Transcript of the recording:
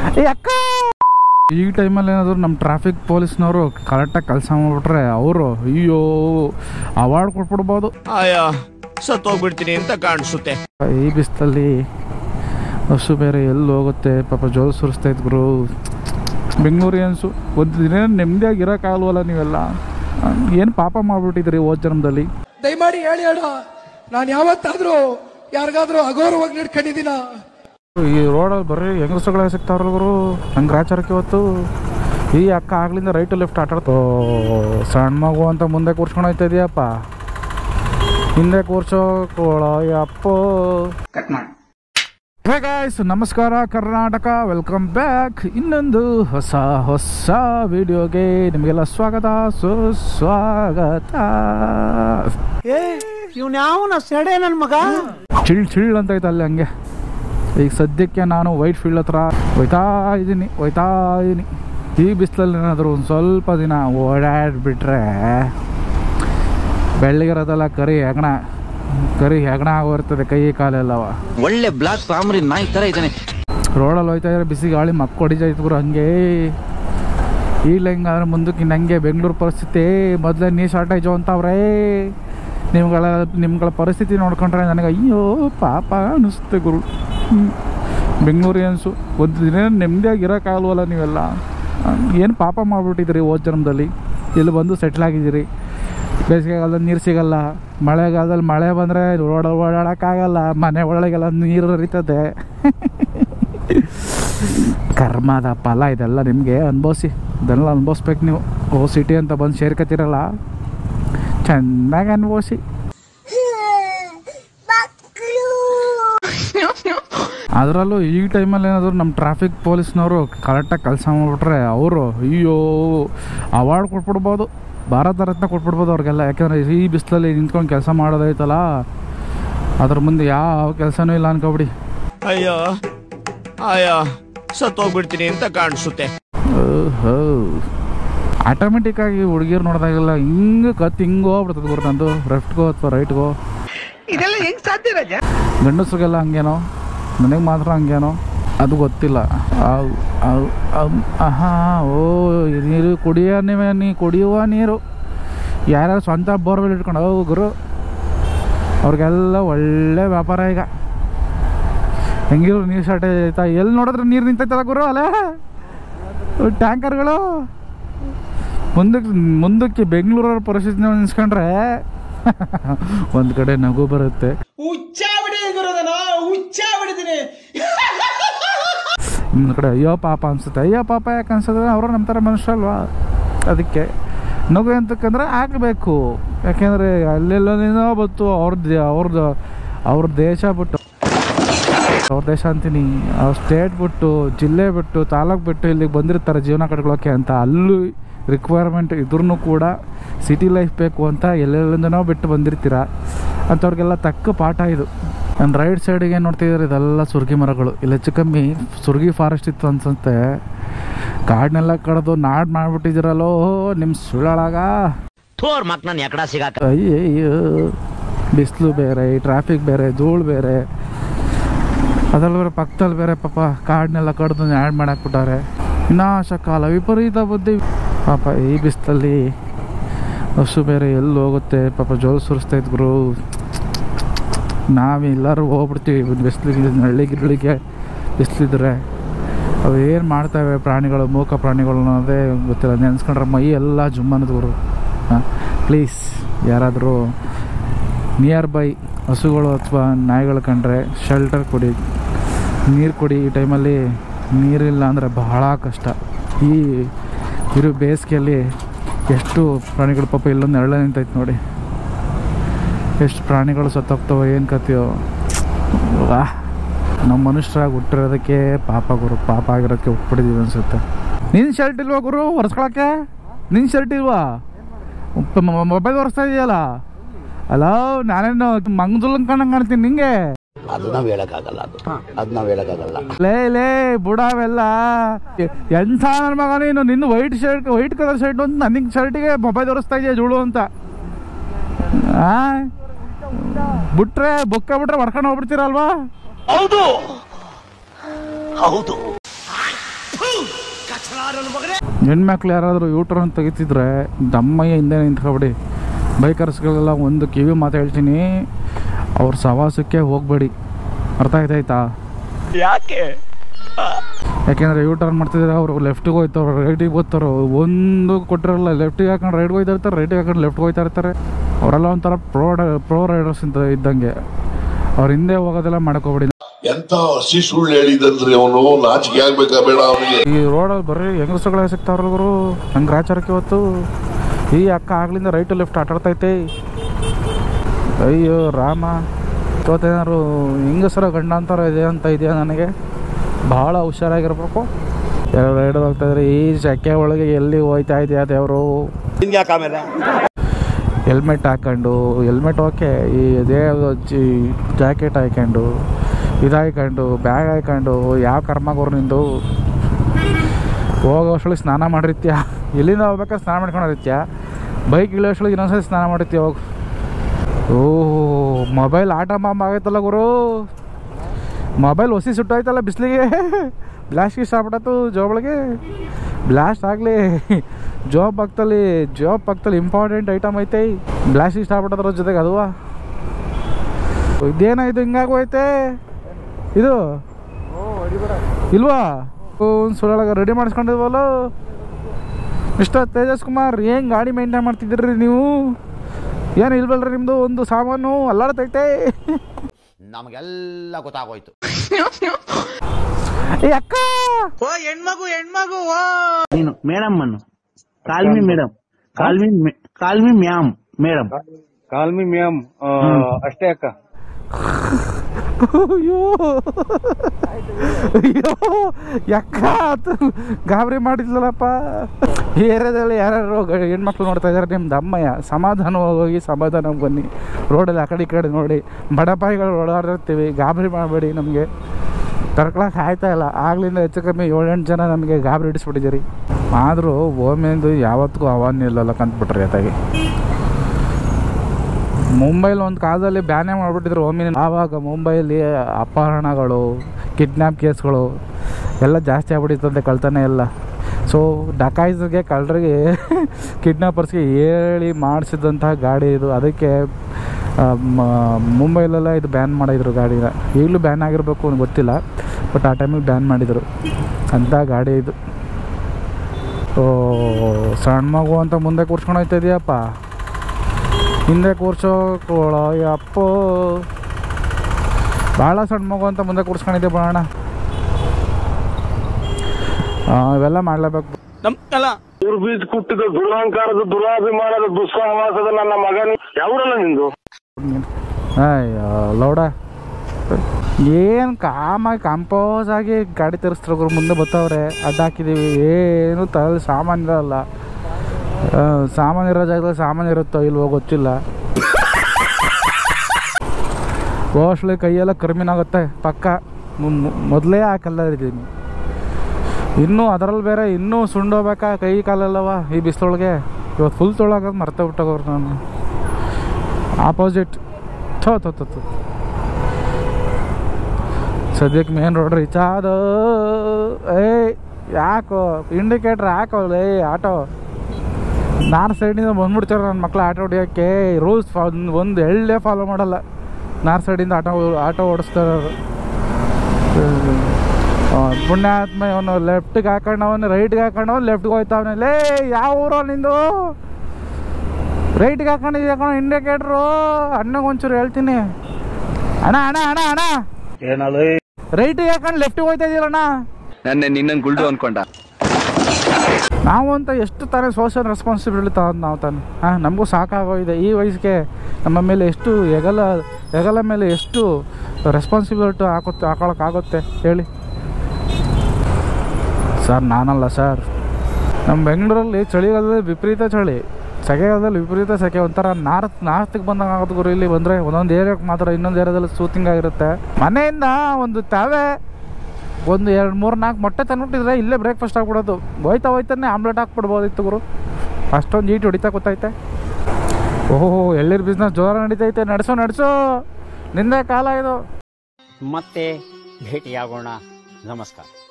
ಅಕ್ಕ ಈ ಟೈಮಲ್ಲಿ ಏನಾದ್ರು ನಮ್ಮ ಟ್ರಾಫಿಕ್ ಪೊಲೀಸ್ನವರು ಕರೆಕ್ಟಾಗಿ ಕೆಲಸ ಮಾಡ್ಬಿಟ್ರೆ ಅವರು ಅಯ್ಯೋ ಅವಾರ್ಡ್ ಕೊಟ್ಬಿಡ್ಬೋದು ಆಯಾ ಸತ್ತೋಗ್ಬಿಡ್ತೀನಿ ಅಂತ ಕಾಣಿಸುತ್ತೆ ಈ ಬಿಸಿಲಲ್ಲಿ ಹಸು ಬೇರೆ ಎಲ್ಲಿ ಹೋಗುತ್ತೆ ಪಾಪ ಜೋಲ್ ಸುರಿಸ್ತಾ ಇದ್ರು ಬೆಂಗಳೂರಿಯನ್ಸು ಒಂದು ದಿನ ನೆಮ್ಮದಿಯಾಗಿ ಇರೋಕ್ಕಾಗಲ್ವಲ್ಲ ನೀವೆಲ್ಲ ಏನು ಪಾಪ ಮಾಡ್ಬಿಟ್ಟಿದ್ರಿ ಹೋದ ಜನ್ಮದಲ್ಲಿ ದಯಮಾಡಿ ಹೇಳಿ ಅಣ್ಣ ನಾನು ಯಾವತ್ತಾದ್ರೂ ಯಾರಿಗಾದ್ರೂ ಅಗೌರವಾಗಿ ನಡ್ಕೊಂಡಿದ್ದೀನ ಈ ರೋಡಲ್ಲಿ ಬರೀ ಹೆಂಗಸುಗಳೇ ಸಿಗ್ತಾವ್ರಲ್ಲ ಗುರು ನಂಗೆ ಗ್ರಾಚಾರಕ್ಕೆ ಇವತ್ತು ಈ ಅಕ್ಕ ಆಗ್ಲಿಂದ ರೈಟ್ ಲೆಫ್ಟ್ ಆಟ ಆಡ್ತೋ ಸಣ್ಣ ಮಗು ಅಂತ ಮುಂದೆ ಕೂರ್ಸ್ಕೊಂಡು ಹೋಯ್ತಾ ಇದೆಯಪ್ಪ ಹಿಂದೆ ಕೂರ್ಸೋಕೋಳೋ ಅಪ್ಪೋ ಹೇ ಗಾಯ್ಸ್ ನಮಸ್ಕಾರ ಕರ್ನಾಟಕ ವೆಲ್ಕಮ್ ಬ್ಯಾಕ್ ಇನ್ನೊಂದು ಹೊಸ ಹೊಸ ವಿಡಿಯೋಗೆ ನಿಮಗೆಲ್ಲ ಸ್ವಾಗತ ಸುಸ್ವಾಗತ ಏ ಇವ್ನ್ಯಾವನ ಸೆಡೆ ನನ್ ಮಗ ಚಿಳ್ ಚಿಳ್ ಅಂತ ಐತೆ ಅಲ್ಲಿ ಹಂಗೆ ಈಗ ಸದ್ಯಕ್ಕೆ ನಾನು ವೈಟ್ ಫೀಲ್ಡ್ ಹತ್ರ ಹೋಯ್ತಾ ಇದ್ದೀನಿ ಹೋಯ್ತಾ ಇದ್ದೀನಿ ಈ ಬಿಸಿಲಲ್ಲಿ ಏನಾದರೂ ಒಂದು ಸ್ವಲ್ಪ ದಿನ ಓಡಾಡ್ಬಿಟ್ರೆ ಬೆಳ್ಳಗಿರೋದಲ್ಲ ಕರಿ ಹೆಗಣ ಕರಿ ಹೆಗಣ ಆಗೋರ್ತದೆ ಕೈ ಕಾಲೆಲ್ಲವ ಒಳ್ಳೆ ಬ್ಲಾಕ್ ಸಾಮ್ರಿ ನಾಯಿ ತರ ಇದ್ದಾನೆ ರೋಡಲ್ಲಿ ಹೋಯ್ತಾ ಇದ್ರೆ ಬಿಸಿ ಗಾಳಿ ಮಕ್ಕ ಹೊಡಿತೈತೆ ಗುರು ಹಂಗೆ ಇಲ್ಲ ಹಿಂಗಾದ್ರೆ ಮುಂದಕ್ಕೆ ಇನ್ನು ಹಂಗೆ ಬೆಂಗಳೂರು ಪರಿಸ್ಥಿತಿ ಮೊದಲೇ ನೀ ಶಾರ್ಟೇಜು ಅಂತವ್ರೇ ನಿಮ್ಗಳ ನಿಮ್ಗಳ ಪರಿಸ್ಥಿತಿ ನೋಡ್ಕೊಂಡ್ರೆ ನನಗೆ ಅಯ್ಯೋ ಪಾಪ ಅನಿಸುತ್ತೆ ಗುರು ಬೆಂಗಳೂರಿಯನ್ಸು ಒಂದು ದಿನ ನೆಮ್ಮದಿಯಾಗಿ ಇರೋಕ್ಕಾಗಲ್ವಲ್ಲ ನೀವೆಲ್ಲ ಏನು ಪಾಪ ಮಾಡಿಬಿಟ್ಟಿದ್ರಿ ಹೋದ ಜನ್ಮದಲ್ಲಿ ಇಲ್ಲಿ ಬಂದು ಸೆಟ್ಲ್ ಆಗಿದ್ದೀರಿ ಬೇಸಿಗೆಗಾಲದಲ್ಲಿ ನೀರು ಸಿಗಲ್ಲ ಮಳೆಗಾಲದಲ್ಲಿ ಮಳೆ ಬಂದರೆ ರೋಡ್ ಓಡಾಡೋಕ್ಕಾಗಲ್ಲ ಮನೆ ಒಳಗೆಲ್ಲ ನೀರು ಹರಿತದೆ ಕರ್ಮದ ಫಲ ಇದೆಲ್ಲ ನಿಮಗೆ ಅನುಭವಿಸಿ ಇದೆಲ್ಲ ಅನುಭವಿಸ್ಬೇಕು ನೀವು ಓ ಸಿಟಿ ಅಂತ ಬಂದು ಸೇರ್ಕೊತಿರಲ್ಲ ಚೆನ್ನಾಗಿ ಅನುಭವಿಸಿ ಅದರಲ್ಲೂ ಈ ಟೈಮಲ್ಲಿ ಏನಾದರೂ ನಮ್ಮ ಟ್ರಾಫಿಕ್ ಪೊಲೀಸ್ನವರು ಕರೆಕ್ಟಾಗಿ ಕೆಲಸ ಮಾಡಿಬಿಟ್ರೆ ಅವರು ಅಯ್ಯೋ ಅವಾರ್ಡ್ ಕೊಟ್ಬಿಡ್ಬೋದು ಭಾರತ ರತ್ನ ಕೊಟ್ಬಿಡ್ಬೋದು ಅವ್ರಿಗೆಲ್ಲ ಯಾಕಂದರೆ ಈ ಬಿಸಿಲಲ್ಲಿ ನಿಂತ್ಕೊಂಡು ಕೆಲಸ ಮಾಡೋದೈತಲ್ಲ ಅದ್ರ ಮುಂದೆ ಯಾವ ಕೆಲಸನೂ ಇಲ್ಲ ಅನ್ಕೊಬಿಡಿ ಅಯ್ಯೋ ಆಯಾ ಸತ್ತೋಗ್ಬಿಡ್ತೀನಿ ಅಂತ ಕಾಣಿಸುತ್ತೆ ಓಹೋ ಆಟೋಮೆಟಿಕ್ ಆಗಿ ಹುಡುಗಿರು ನೋಡಿದಾಗೆಲ್ಲ ಹಿಂಗೆ ಕತ್ ಹಿಂಗೆ ಹೋಗ್ಬಿಡ್ತದೆ ಗುರು ನಂದು ಲೆಫ್ಟ್ಗೋ ಅಥವಾ ರೈಟ್ಗೋ ಇದೆಲ್ಲ ಹೆಂಗ್ ಸಾಧ್ಯ ರಾಜ ಗಂಡಸ್ರಿಗೆಲ್ಲ ಹಂಗೇನೋ ನನಗೆ ಮಾತ್ರ ಹಂಗೇನೋ ಅದು ಗೊತ್ತಿಲ್ಲ ಅವ್ ಅವ್ ಅವ್ ಆಹಾ ಓ ಈ ನೀರು ಕುಡಿಯೋ ನೀವೇ ನೀ ಕುಡಿಯುವ ನೀರು ಯಾರ್ಯಾರು ಸ್ವಂತ ಬೋರ್ವೆಲ್ ಇಟ್ಕೊಂಡು ಹೋಗು ಗುರು ಅವ್ರಿಗೆಲ್ಲ ಒಳ್ಳೆ ವ್ಯಾಪಾರ ಈಗ ಹೆಂಗಿರು ನೀರು ಶಾರ್ಟೇಜ್ ಆಯ್ತಾ ಎಲ್ಲಿ ನೋಡಿದ್ರೆ ನೀರು ನಿಂತೈತಲ್ಲ ಗುರು ಅಲ್ಲ ಟ್ಯಾಂಕರ್ಗಳು ಮುಂದಕ್ಕೆ ಮುಂದಕ್ಕೆ ಬೆಂಗಳೂರವ್ರ ಪರಿಸ್ಥಿತಿ ನೆನೆಸ್ಕೊಂಡ್ರೆ ಒಂದು ಕಡೆ ನಗು ಬರುತ್ತೆ ಹುಚ್ಚ ಬಿಡಿದೀನಿ ಗುರುದನ ಹುಚ್ಚ ಬಿಡಿದೀನಿ ಇನ್ನೊಂದು ಕಡೆ ಅಯ್ಯೋ ಪಾಪ ಅನ್ಸುತ್ತೆ ಅಯ್ಯೋ ಪಾಪ ಯಾಕೆ ಅನ್ಸಿದ್ರೆ ಅವರು ನಮ್ಮ ಥರ ಮನುಷ್ಯರಲ್ವಾ ಅದಕ್ಕೆ ನಗು ಅಂತಕ್ಕಂದ್ರೆ ಆಗಬೇಕು ಯಾಕೆಂದರೆ ಅಲ್ಲೆಲ್ಲೋ ಬತ್ತು ಅವ್ರದ್ದು ಅವ್ರದ್ದು ಅವ್ರ ದೇಶ ಬಿಟ್ಟು ಅವ್ರ ದೇಶ ಅಂತೀನಿ ಅವ್ರ ಸ್ಟೇಟ್ ಬಿಟ್ಟು ಜಿಲ್ಲೆ ಬಿಟ್ಟು ತಾಲೂಕು ಬಿಟ್ಟು ಇಲ್ಲಿಗೆ ಬಂದಿರ್ತಾರೆ ಜೀವನ ಕಟ್ಕೊಳ್ಳೋಕೆ ಅಂತ ಅಲ್ಲೂ ರಿಕ್ವೈರ್ಮೆಂಟ್ ಇದ್ರೂ ಕೂಡ ಸಿಟಿ ಲೈಫ್ ಬೇಕು ಅಂತ ಎಲ್ಲೆಲ್ಲಿಂದನೋ ಬಿಟ್ಟು ಬಂದಿರ್ತೀರ ಅಂಥವ್ರಿಗೆಲ್ಲ ತಕ್ಕ ಪಾಠ ಇದು ನನ್ನ ರೈಟ್ ಸೈಡಿಗೆ ನೋಡ್ತಿದ್ರೆ ಇದೆಲ್ಲ ಸುರ್ಗಿ ಮರಗಳು ಇಲ್ಲಿ ಹೆಚ್ಚು ಕಮ್ಮಿ ಸುರ್ಗಿ ಫಾರೆಸ್ಟ್ ಇತ್ತು ಅನ್ಸುತ್ತೆ ಕಾಡನ್ನೆಲ್ಲ ಕಡ್ದು ನಾಡ್ ಮಾಡ್ಬಿಟ್ಟಿದ್ದೀರಲ್ಲೋ ನಿಮ್ಮ ಸುಳ್ಳೊಳಗ ಥೋರ್ ಮಕ್ ನನ್ ಎಕಡ ಸಿಗಾಕ ಅಯ್ಯಯ್ಯೋ ಬಿಸಿಲು ಬೇರೆ ಈ ಟ್ರಾಫಿಕ್ ಬೇರೆ ಧೂಳು ಬೇರೆ ಅದ್ರಲ್ಲಿ ಬೇರೆ ಪಕ್ಕದಲ್ಲಿ ಬೇರೆ ಪಾಪ ಕಾಡನ್ನೆಲ್ಲ ಕಡ್ದು ಆ್ಯಡ್ ಮಾಡಾಕ್ಬಿಟ್ಟಾರೆ ವಿನಾಶ ಕಾಲ ವಿಪರೀತ ಬುದ್ಧಿ ಪಾಪ ಈ ಬಿಸಿಲಲ್ಲಿ ಹಸು ಬೇರೆ ಎಲ್ಲಿ ಹೋಗುತ್ತೆ ಪಾಪ ಜೋಲ್ ಸುರಿಸ್ತಾ ಇದ್ರು ನಾವೆಲ್ಲರೂ ಹೋಗ್ಬಿಡ್ತೀವಿ ಬಿಸಿಲಿಗೆ ಹಳ್ಳಿ ಗಿರಳಿಗೆ ಬಿಸಿಲಿದ್ರೆ ಅವು ಏನು ಮಾಡ್ತವೆ ಪ್ರಾಣಿಗಳು ಮೂಕ ಪ್ರಾಣಿಗಳು ಅನ್ನೋದೇ ಗೊತ್ತಿಲ್ಲ ನೆನೆಸ್ಕೊಂಡ್ರೆ ಮೈ ಎಲ್ಲ ಜುಮ್ ಅನ್ನೋದು ಹಾಂ ಪ್ಲೀಸ್ ಯಾರಾದರೂ ನಿಯರ್ ಬೈ ಹಸುಗಳು ಅಥವಾ ನಾಯಿಗಳು ಕಂಡ್ರೆ ಶೆಲ್ಟರ್ ಕೊಡಿ ನೀರು ಕೊಡಿ ಈ ಟೈಮಲ್ಲಿ ನೀರಿಲ್ಲ ಅಂದರೆ ಬಹಳ ಕಷ್ಟ ಈ ಇರು ಬೇಸಿಗೆಯಲ್ಲಿ ಎಷ್ಟು ಪ್ರಾಣಿಗಳು ಪಾಪ ಇಲ್ಲೊಂದು ನೆರಳೆ ನಿಂತೈತೆ ನೋಡಿ ಎಷ್ಟು ಪ್ರಾಣಿಗಳು ಸತ್ತೋಗ್ತವೋ ಏನು ಕತೆಯೋ ವಾಹ್ ನಮ್ಮ ಮನುಷ್ಯರಾಗಿ ಹುಟ್ಟಿರೋದಕ್ಕೆ ಪಾಪ ಗುರು ಪಾಪ ಆಗಿರೋದಕ್ಕೆ ಹುಟ್ಬಿಟ್ಟಿದೀವಿ ಅನ್ಸುತ್ತೆ ನಿನ್ನ ಶರ್ಟ್ ಇಲ್ವಾ ಗುರು ಒರೆಸ್ಕೊಳಕ್ಕೆ ನಿನ್ನ ಶರ್ಟ್ ಇಲ್ವಾ ಮೊಬೈಲ್ ಒರೆಸ್ತಾ ಇದೆಯಲ್ಲ ಅಲ್ಲ ನಾನೇನು ಮಂಗದುಲ್ ಕಂಡಂಗೆ ಕಾಣ್ತೀನಿ ನಿಂಗೆ ಅದು ನಾವು ಹೇಳಕ್ಕಾಗಲ್ಲ ಅದು ಅದು ನಾವು ಹೇಳಕ್ಕಾಗಲ್ಲ ಲೇ ಲೇ ಬುಡಾವೆಲ್ಲ ಎಂಥ ನನ್ನ ಮಗ ನೀನು ನಿನ್ನ white shirt white colour shirt ಅಂತ ನನಗೆ ಶರ್ಟಿಗೆ ಮೊಬೈಲ್ ತೋರಿಸ್ತಾ ಇದೆಯಾ ಜುಳು ಅಂತ ಆ ಬಿಟ್ರೆ ಬೊಕ್ಕ ಬಿಟ್ರೆ ಹೊಡ್ಕೊಂಡು ಹೋಗ್ಬಿಡ್ತೀರಲ್ವಾ ಹೌದು ಹೌದು ಹೆಣ್ಮಕ್ಳು ಯಾರಾದರೂ ಯೂಟರ್ನ್ ತೆಗಿತಿದ್ರೆ ದಮ್ಮಯ್ಯ ಹಿಂದೆ ನಿಂತ್ಕೊಬಿಡಿ ಬೈಕರ್ಸ್ಗಳೆಲ್ಲ ಒಂದು ಕಿವಿ ಮಾತು ಹೇಳ್ತೀನಿ ಅವ್ರ ಸವಾಸಕ್ಕೆ ಹೋಗ್ಬೇಡಿ ಅರ್ಥ ಆಯ್ತಾಯ್ತಾ ಯಾಕೆ ಯಾಕೆಂದರೆ ಯೂ ಟರ್ನ್ ಮಾಡ್ತಿದ್ರೆ ಅವರು ಲೆಫ್ಟಿಗೆ ಹೋಯ್ತಾರೋ ರೈಟಿಗೆ ಹೋಗ್ತಾರೋ ಒಂದು ಕೊಟ್ಟಿರಲ್ಲ ಲೆಫ್ಟಿಗೆ ಹಾಕೊಂಡು ರೈಟ್ಗೆ ಹೋಯ್ತಾ ಇರ್ತಾರೆ ರೈಟಿಗೆ ಹಾಕೊಂಡು ಲೆಫ್ಟ್ಗೆ ಹೋಯ್ತಾ ಇರ್ತಾರೆ ಅವರೆಲ್ಲ ಒಂಥರ ಪ್ರೋ ಪ್ರೋ ರೈಡರ್ಸ್ ಅಂತ ಇದ್ದಂಗೆ ಅವ್ರ ಹಿಂದೆ ಹೋಗೋದೆಲ್ಲ ಮಾಡ್ಕೋಬೇಡಿ ಎಂತ ಹಸಿ ಸುಳ್ಳು ಹೇಳಿದಂದ್ರೆ ಅವನು ನಾಚಿಕೆ ಆಗ್ಬೇಕಾ ಬೇಡ ಅವನಿಗೆ ಈ ರೋಡಲ್ಲಿ ಬರೀ ಹೆಂಗಸುಗಳೇ ಸಿಗ್ತಾವ್ರ ಗುರು ನಂಗೆ ಗ್ರಾಚಾರಕ್ಕೆ ಇವತ್ತು ಈ ಅಕ್ಕ ಆಗ್ಲಿಂದ ರೈಟು ಲೆಫ್ಟ್ ಆಟಾಡ್ತೈತೆ ಅಯ್ಯೋ ರಾಮ ಇವತ್ತೇನಾದ್ರು ಹೆಂಗಸರ ಗಂಡ ಅಂತಾರ ಇದೆ ಅಂತ ಇದೆಯಾ ನನಗೆ ಭಾಳ ಹುಷಾರಾಗಿರ್ಬೇಕು ಯಾರು ರೈಡರ್ ಹೋಗ್ತಾಯಿದ್ರೆ ಈ ಸೆಕೆ ಒಳಗೆ ಎಲ್ಲಿ ಹೋಯ್ತಾ ಇದೆಯಾ ದೇವರು ಹೆಲ್ಮೆಟ್ ಹಾಕೊಂಡು ಹೆಲ್ಮೆಟ್ ಓಕೆ ಈ ಇದೇ ಜಾಕೆಟ್ ಹಾಕೊಂಡು ಇದು ಹಾಕೊಂಡು ಬ್ಯಾಗ್ ಹಾಕೊಂಡು ಯಾವ ಕರ್ಮಗೋರು ನಿಂದು ಹೋಗೋ ಅಷ್ಟೊಳಗೆ ಸ್ನಾನ ಮಾಡಿರ್ತೀಯ ಎಲ್ಲಿಂದ ಹೋಗ್ಬೇಕಾದ್ರೆ ಸ್ನಾನ ಮಾಡ್ಕೊಂಡಿರ್ತೀಯ ಬೈಕ್ ಇಳಿಯೋ ಅಷ್ಟೊಳಗೆ ಇನ್ನೊಂದ್ಸರಿ ಸ್ನಾನ ಮಾಡಿರ್ತೀಯ ಹೋಗು ಓ ಮೊಬೈಲ್ ಆಟ ಮಾಮ ಆಗೈತಲ್ಲ ಗುರು ಮೊಬೈಲ್ ಹೊಸಿ ಸುಟ್ಟೋಯ್ತಲ್ಲ ಬಿಸಿಲಿಗೆ ಬ್ಲಾಸ್ಟ್ ಇಷ್ಟ ಆಗ್ಬಿಟ್ಟತು ಜೋಬಳಿಗೆ ಬ್ಲಾಸ್ಟ್ ಆಗಲಿ ಜಾಬ್ ಪಕ್ಕದಲ್ಲಿ ಜಾಬ್ ಪಕ್ಕದಲ್ಲಿ ಇಂಪಾರ್ಟೆಂಟ್ ಐಟಮ್ ಐತೆ ಬ್ಲಾಸ್ಟ್ ಇಷ್ಟ ಆಗ್ಬಿಟ್ಟದ್ರ ಜೊತೆಗೆ ಅದುವಾ ಇದೇನಾಯ್ತು ಹಿಂಗಾಗೋಯ್ತೆ ಇದು ಇಲ್ವಾ ಒಂದು ಸುಳ್ಳೊಳಗೆ ರೆಡಿ ಮಾಡಿಸ್ಕೊಂಡಿದ್ವಲ್ಲ ಮಿಸ್ಟರ್ ತೇಜಸ್ ಕುಮಾರ್ ಏನು ಗಾಡಿ ಮೇಂಟೈನ್ ಮಾಡ್ತಿದ್ದೀರಿ ನೀವು ಏನು ಇಲ್ವಲ್ರಿ ನಿಮ್ಮದು ಒಂದು ಸಾಮಾನು ಅಲ್ಲಾಡ್ತೈತೆ ನಮಗೆಲ್ಲ ಗೊತ್ತಾಗೋಯ್ತು ಏ ಅಕ್ಕ ನೀನು ಮೇಡಮ್ ಅನ್ನು call me madam call me call me ma'am madam call me ma'am ಅಷ್ಟೇ ಅಕ್ಕ ಅಯ್ಯೋ ಅಯ್ಯೋ ಯಕ್ಕ ಅದು ಗಾಬರಿ ಮಾಡಿದ್ಲಲ್ಲಪ್ಪ ಈ ಏರಿಯಾದಲ್ಲಿ ಯಾರ್ಯಾರು ಗ- ಹೆಣ್ಮಕ್ಳು ನೋಡ್ತಾ ಇದ್ದಾರೆ ನಿಮ್ದು ಅಮ್ಮಯ್ಯ ಸಮಾಧಾನವಾಗಿ ಹೋಗಿ ಸಮಾಧಾನ ಬನ್ನಿ ರೋಡಲ್ಲಿ ಆ ಕಡೆ ಈ ಕಡೆ ನೋಡಿ ಬಡಪಾಯಿಗಳು ಓಡಾಡಿರ್ತೀವಿ ಗಾಬರಿ ಮಾಡಬೇಡಿ ನಮಗೆ ತರ್ಕೊಳಕ್ಕೆ ಆಯ್ತಾ ಇಲ್ಲ ಆಗ್ಲಿಂದ ಹೆಚ್ಚು ಕಮ್ಮಿ ಏಳೆಂಟು ಜನ ನಮಗೆ ಗಾಬರಿ ಹಿಡಿಸ್ಬಿಟ್ಟಿದ್ದೀರಿ ಆದರೂ ಓಮಿಂದು ಯಾವತ್ತಿಗೂ ಅವಾನ್ಯ ಇಲ್ಲಲ್ಲ ಕಂತ್ಬಿಟ್ರಿ ಅತ್ತಾಗಿ ಮುಂಬೈಲಿ ಒಂದು ಕಾಲದಲ್ಲಿ ಬ್ಯಾನೇ ಮಾಡಿಬಿಟ್ಟಿದ್ರು ಓಮಿನ ಆವಾಗ ಮುಂಬೈಲಿ ಅಪಹರಣಗಳು ಕಿಡ್ನ್ಯಾಪ್ ಕೇಸ್ಗಳು ಎಲ್ಲ ಜಾಸ್ತಿ ಆಗ್ಬಿಟ್ಟಿತ್ತಂತೆ ಕಳ್ತನ ಎಲ್ಲ ಸೊ ಡಕಾಯ್ಸ್ಗೆ ಕಳ್ಳರಿಗೆ ಕಿಡ್ನಾಪರ್ಸ್ಗೆ ಹೇಳಿ ಮಾಡಿಸಿದಂತಹ ಗಾಡಿ ಇದು ಅದಕ್ಕೆ ಆ, ಮ- ಮುಂಬೈಲೆಲ್ಲ ಇದು ಬ್ಯಾನ್ ಮಾಡಿದ್ರು ಗಾಡಿನ ಈಗಲೂ ಬ್ಯಾನ್ ಆಗಿರಬೇಕು ಅಂತ ಗೊತ್ತಿಲ್ಲ ಬಟ್ ಆ ಟೈಮಿಗೆ ಬ್ಯಾನ್ ಮಾಡಿದರು ಅಂಥ ಗಾಡಿ ಇದು ಓ ಸಣ್ಣ ಮಗು ಅಂತ ಮುಂದೆ ಕೂರ್ಸ್ಕೊಂಡು ಹೋಗ್ತಾ ಇದೆಯಪ್ಪ ಹಿಂದೆ ಕೂರ್ಸೋಕೊಳ್ಳೋ ಅಪ್ಪೋ ಭಾಳ ಸಣ್ಣ ಮಗು ಅಂತ ಮುಂದೆ ಕೂರ್ಸ್ಕೊಂಡಿದ್ದೆ ಬರೋಣ ಇವೆಲ್ಲ ಮಾಡಲೇಬೇಕು ನಮ್ಗೆಲ್ಲ ದುರ್ಬೀಜ್ ಕುಟ್ಟಿದ ದುರಹಂಕಾರದ ದುರಾಭಿಮಾನದ ದುಸ್ಸಹವಾಸದ ನನ್ನ ಮಗನ ಯಾವ್ರಲ್ಲ ನಿಂದು ಅಯ್ಯೋ ಲೌಡ ಏನು ಕಾಮಾಗಿ ಕಂಪೋಸ್ ಆಗಿ ಗಾಡಿ ತರಿಸ್ತಿರೋರು ಮುಂದೆ ಬರ್ತಾವ್ರೆ ಅಡ್ಡ ಹಾಕಿದ್ದೀವಿ ಏನು ತಲೆ ಸಾಮಾನು ಇರಲ್ಲ ಆ, ಸಾಮಾನು ಇರೋ ಜಾಗದಲ್ಲಿ ಸಾಮಾನು ಇರುತ್ತೋ ಇಲ್ವೋ ಗೊತ್ತಿಲ್ಲ ಗೋಷ್ಲಿ ಕೈಯೆಲ್ಲ ಕರ್ಮಿನಾಗುತ್ತೆ ಪಕ್ಕ ಮೊದಲೇ ಆ ಕಲ್ಲರ್ ಇದ್ದೀನಿ ಇನ್ನೂ ಅದರಲ್ಲಿ ಬೇರೆ ಇನ್ನೂ ಸುಂಡೋಗ್ಬೇಕಾ ಕೈ ಕಾಲೆಲ್ಲವ ಈ ಬಿಸಿಲೊಳಗೆ ಇವತ್ತು ಫುಲ್ ತೊಳಗೋದು ಮರ್ತೇ ಬಿಟ್ಟೋಗವ್ರು ನಾನು ಆಪೋಸಿಟ್ ಥೋ ಥೋ ಥೋ ಥೋ ಸದ್ಯಕ್ಕೆ ಮೇನ್ ರೋಡ್ ರೀಚ್ ಆದ ಏಯ್ ಯಾಕೋ ಇಂಡಿಕೇಟ್ರ್ ಹಾಕೋ ಏ ಆಟೋ ನಾನು ಸೈಡಿಂದ ಬಂದ್ಬಿಡ್ತಾರೆ ನನ್ನ ಮಕ್ಳು ಆಟೋ ಹೊಡಿಯೋಕ್ಕೆ ರೂಲ್ಸ್ ಒಂದು ಎಳ್ಳೇ ಫಾಲೋ ಮಾಡಲ್ಲ ನಾರ್ ಸೈಡಿಂದ ಆಟೋ ಆಟೋ ಓಡಿಸ್ತಾರೆ ಅವರು ಪುಣ್ಯಾತ್ಮ ಅವನು ಲೆಫ್ಟಿಗೆ ಹಾಕೊಂಡವನು ರೈಟ್ಗೆ ಹಾಕೊಂಡವನು ಲೆಫ್ಟ್ಗೆ ಹೋಯ್ತಾವನೆ ಲೇ ಯಾವ ಊರೋ ನಿಂದು ರೈಟ್ಗೆ ಹಾಕೊಂಡಿದ್ದೆ ಕಣ ಇಂಡಿಕೇಟ್ರು ಅಣ್ಣಗೆ ಒಂಚೂರು ಹೇಳ್ತೀನಿ ಅಣ್ಣ ಅಣ್ಣ ಅಣ್ಣ ಅಣ್ಣ ಏನಲ್ಲ ರೈಟಿಗೆ ಹಾಕೊಂಡು ಲೆಫ್ಟಿಗೆ ಹೋಯ್ತಾ ಇದೀರಣ್ಣ ನನ್ನ ನಿನ್ನನ್ ಗುಲ್ಡು ಅನ್ಕೊಂಡ ನಾವು ಅಂತ ಎಷ್ಟು ತಾನೇ ಸೋಷಿಯಲ್ ರೆಸ್ಪಾನ್ಸಿಬಿಲಿಟಿ ತಗೊಂಡು ನಾವು ತಾನೆ ಹಾಂ ನಮಗೂ ಸಾಕಾಗೋಗಿದೆ ಈ ವಯಸ್ಸಿಗೆ ನಮ್ಮ ಮೇಲೆ ಎಷ್ಟು ಹೆಗಲ ಹೆಗಲ ಮೇಲೆ ಎಷ್ಟು ರೆಸ್ಪಾನ್ಸಿಬಿಲಿಟಿ ಹಾಕುತ್ತೆ ಹಾಕೊಳಕ್ಕಾಗುತ್ತೆ ಹೇಳಿ ಸರ್ ನಾನಲ್ಲ ಸರ್ ನಮ್ಮ ಬೆಂಗಳೂರಲ್ಲಿ ಚಳಿಗಾಲದಲ್ಲಿ ವಿಪರೀತ ಚಳಿ ಸೆಕೆಗಾಲದಲ್ಲಿ ವಿಪರೀತ ಸೆಕೆ ಒಂಥರ ನಾರ್ತ್ ನಾರ್ತಿಗೆ ಬಂದಂಗೆ ಆಗುತ್ತೆ ಗುರು ಇಲ್ಲಿ ಬಂದರೆ ಒಂದೊಂದು ಏರಿಯಾಕ್ಕೆ ಮಾತ್ರ ಇನ್ನೊಂದು ಏರಿಯಾದಲ್ಲಿ ಸೂತಿಂಗ್ ಆಗಿರುತ್ತೆ ಮನೆಯಿಂದ ಒಂದು ತಾವೇ ಒಂದು ಎರಡು ಮೂರು ನಾಲ್ಕು ಮೊಟ್ಟೆ ತಂದ್ಬಿಟ್ಟಿದ್ರೆ ಇಲ್ಲೇ ಬ್ರೇಕ್ಫಾಸ್ಟ್ ಆಗ್ಬಿಡೋದು ಹೋಯ್ತಾ ಹೋಯ್ತಾನೆ ಆಮ್ಲೆಟ್ ಹಾಕ್ಬಿಡ್ಬೋದಿತ್ತು ಗುರು ಅಷ್ಟೊಂದು ಈಟ್ ಹೊಡಿತಾ ಕೂತೈತೆ ಓಹೋ ಎಳ್ನೀರು ಬಿಸ್ನೆಸ್ ಜೋರ ನಡೀತೈತೆ ನಡೆಸೋ ನಡೆಸೋ ನಿಂದೇ ಕಾಲ ಇದು ಮತ್ತೆ ಭೇಟಿಯಾಗೋಣ ನಮಸ್ಕಾರ